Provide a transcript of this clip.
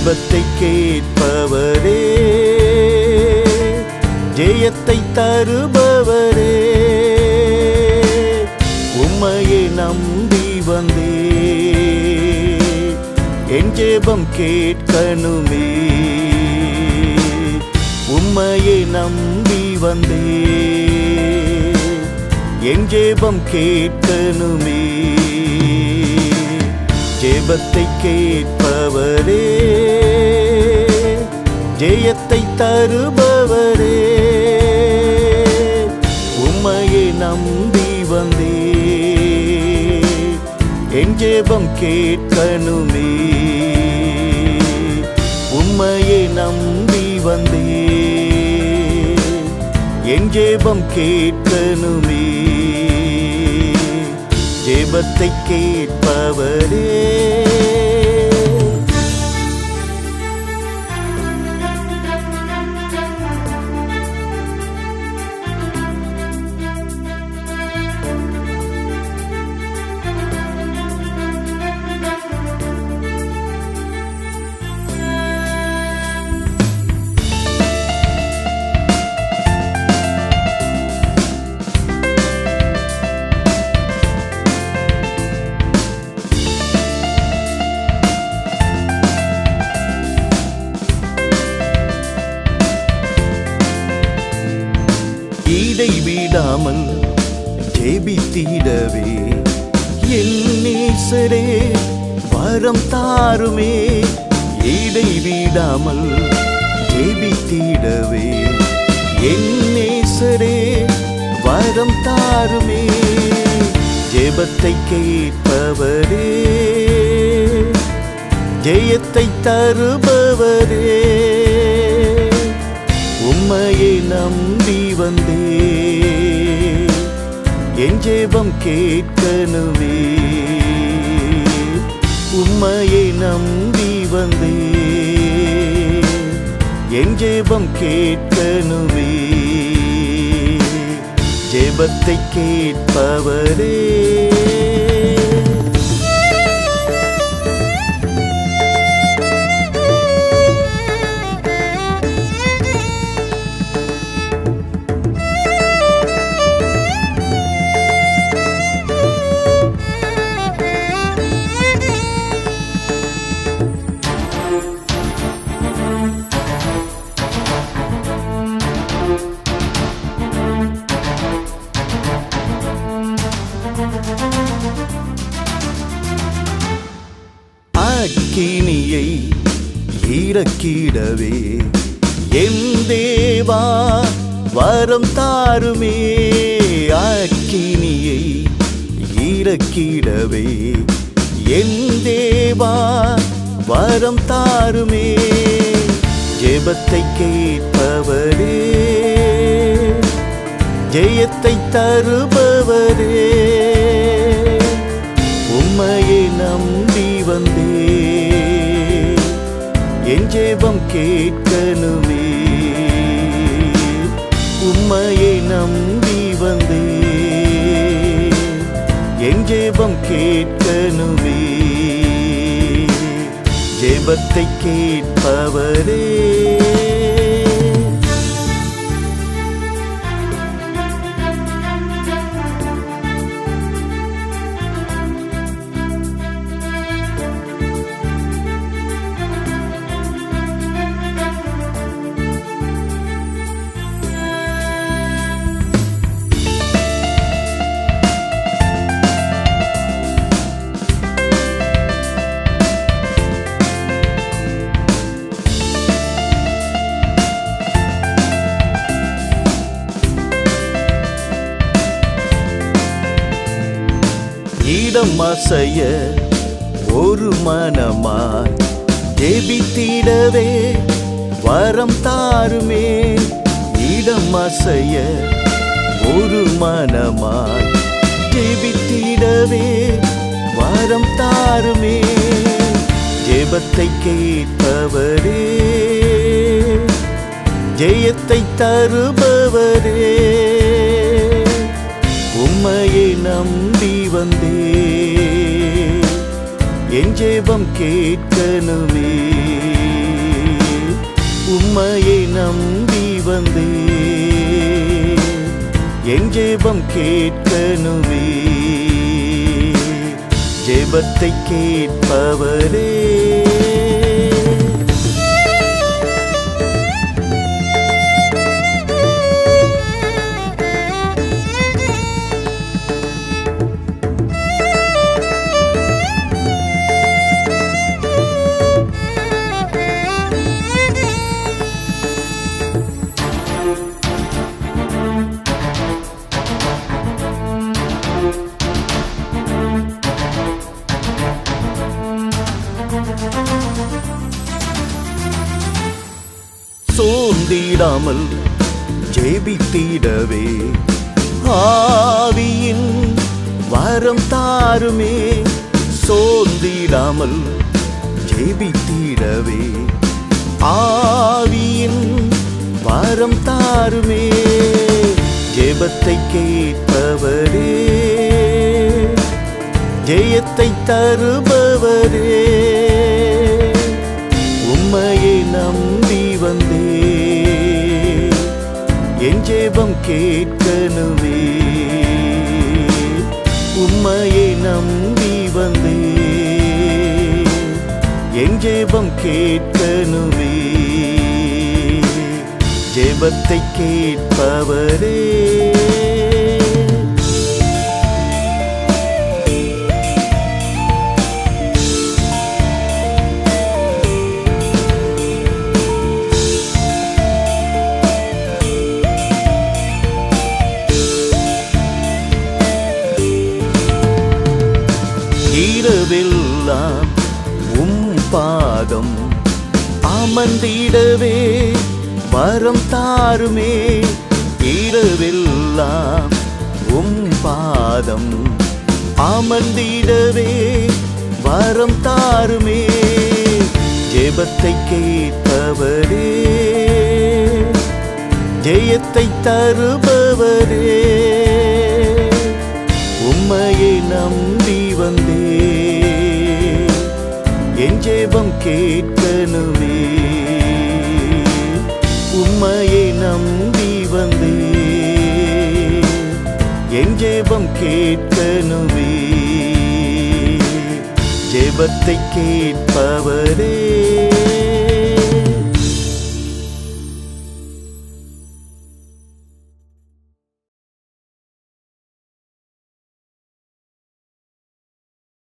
ஜெபத்தை கேட்பவரே ஜெயத்தை தருபவரே உம்மையை நம்பி வந்தே என் ஜெபம் கேட்கணுமே உம்மையை நம்பி வந்தே என் ஜெபம் கேட்கணுமே ஜெபத்தை கேட்பவரே ஜெயத்தை தருபவரே உம்மையை நம்பி வந்தே என் ஜெபம் கேட்கணுமே உம்மையை நம்பி வந்தே என் ஜெபம் கேட்கணுமே ஜெபத்தை கேட்பவரே ஈடை விடாமல் ஜெபித்திடவே என் நேசரே வரம் தாருமே ஈடை விடாமல் ஜெபித்திடவே என் நேசரே வரம் தாருமே ஜெபத்தை கேட்பவரே ஜெயத்தை தருபவரே உம்மையை நம்பி வந்தே என் ஜெபம் கேட்கணுமே உம்மையை நம்பி வந்தே என் ஜெபம் கேட்கணுமே ஜெபத்தை கேட்பவரே அக்கினியை இறக்கிடவே என் தேவா வரம் தாருமே அக்கினியை இறக்கிடவே என் தேவா வரம் தாருமே ஜெபத்தை கேட்பவரே ஜெயத்தை தருபவரே உம்மையை நம்பி வந்தே என் ஜெபம் கேட்கணுமே உம்மையை நம்பி வந்தே என் ஜெபம் கேட்கணுமே ஜெபத்தை கேட்பவரே இடம் அசைய ஒரு மனமாய் ஜெபித்திடவே வரம் தாருமே இடம் அசைய ஒரு மனமாய் ஜெபித்திடவே வரம் தாருமே ஜெபத்தை கேட்பவரே ஜெயத்தை தருபவரே உம்மையை நம்பி வந்தே என் ஜெபம் கேட்கணுமே உம்மையை நம்பி வந்தே என் ஜெபம் கேட்கணுமே ஜெபத்தை கேட்பவரே சோர்ந்திடாமல் ஜெபித்திடவே ஆவியின் வரம் தாருமே சோர்ந்திடாமல் ஜெபித்திடவே ஆவியின் வரம் தாருமே ஜெபத்தை கேட்பவரே ஜெயத்தை தருபவரே உம்மையை நம்பி வந்தே என் ஜெபம் கேட்கணுமே உம்மையை நம்பி வந்தே என் ஜெபம் கேட்கணுமே ஜெபத்தை கேட்பவரே இரவெல்லாம் உம் பாதம் அமர்ந்திடவே வரம் தாருமே இரவெல்லாம் உம் பாதம் அமர்ந்திடவே வரம் தாருமே ஜெபத்தை கேட்பவரே ஜெயத்தை தருபவரே உம்மையை நம்பி வந்தே என் ஜெபம் கேட்கணுமே உம்மையை நம்பி வந்தே என் ஜெபம் கேட்கணுமே ஜெபத்தை கேட்பவரே